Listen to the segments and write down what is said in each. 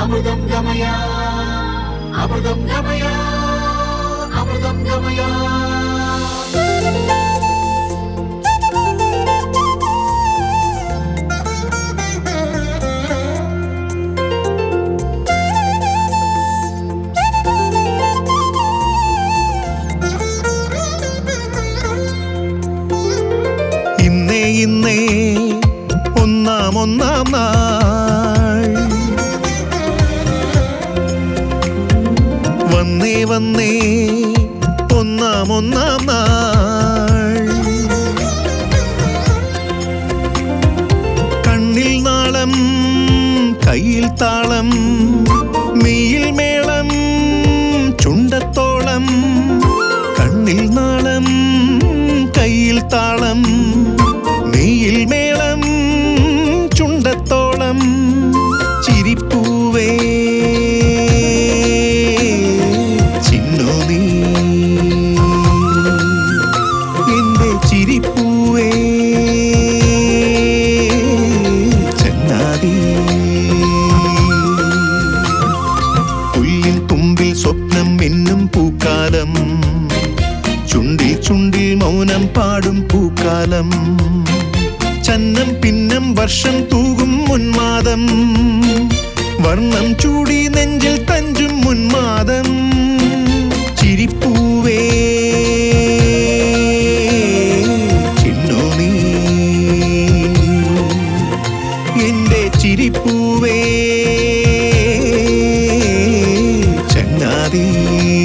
അമൃതം ഗമയ അമൃതം ഗമയ അമൃതം ഗമയ ഇന്നേ ഇന്നേ ഒന്നാം ഒന്നാം നാൾ വന്നേ വന്നേ ഒന്നാം ഒന്നാം നാൾ കണ്ണിൽ നാളം കയ്യിൽ താളം മെയ്യിൽ മേളം ചുണ്ടത്തോളം കണ്ണിൽ നാളം കയ്യിൽ താളം മെയ്യിൽ മേളം ചുണ്ടത്തോളം ചിരിപ്പൂവേ ചിന്നു നീ എന്റെ ചിരിപ്പൂവേ ചങ്ങാതി പുല്ലിൻ തുമ്പിൽ സ്വപ്നം എന്നും പൂക്കാലം ചുണ്ടിൽ ചുണ്ടിൽ മൗനം പാടും പൂക്കാലം ചന്നം പിന്നം വർഷം തൂകും ഉന്മാദം വർണ്ണം ചൂടി നെഞ്ചിൽ തഞ്ചും ഉന്മാദം ചിരിപ്പൂവേ ചിന്നു നീ എന്റെ ചിരിപ്പൂവേ ചങ്ങാതി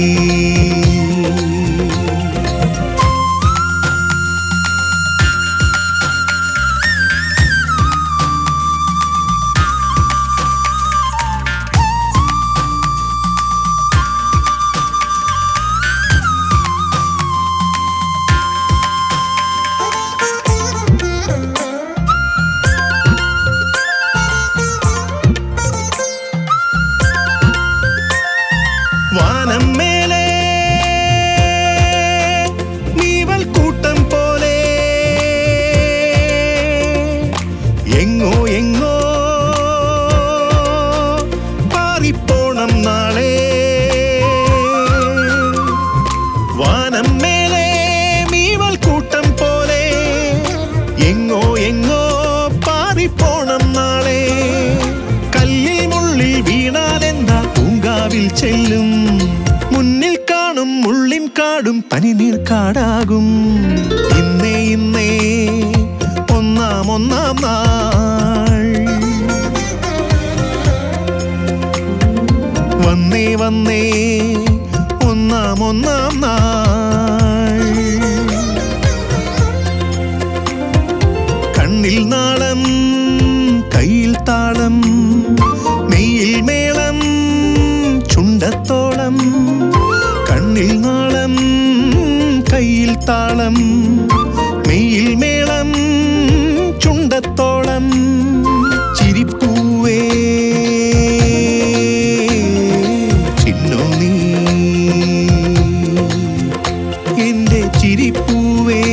വാനം മേലെ നീവൽ കൂട്ടം പോലെ എങ്ങോ എങ്ങോ പാറിപ്പോണം നാളെ വാനം മേലെ നീവൽ കൂട്ടം പോലെ എങ്ങോ എങ്ങോ പാറിപ്പോണം നാളെ കല്ലിൽ മുള്ളിൽ വീണാലെന്താ പൂങ്കാവിൽ ചെല്ലും മുന്നിൽ കാണും മുള്ളിൻ കാടും പനിനീർ കാടാകും ഇന്നേ ഇന്നേ ഒന്നാം ഒന്നാം നാൾ വന്നേ വന്നേ ഒന്നാം ഒന്നാം നാൾ കണ്ണിൽ നാളം കയ്യിൽ താളം മെയ്യിൽ മേളം ചുണ്ടത്തോളം കണ്ണിൽ നാളം കയ്യിൽ താളം മെയ്യിൽ മേളം ചുണ്ടത്തോളം ചിരിപ്പൂവേ ചിന്നു നീ എന്റെ ചിരിപ്പൂവേ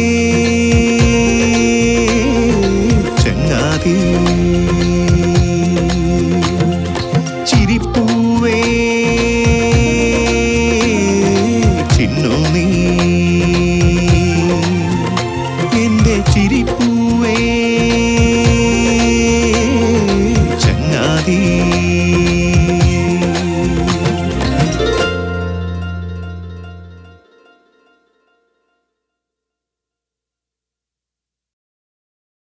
ചങ്ങാതി ചിരിപ്പൂ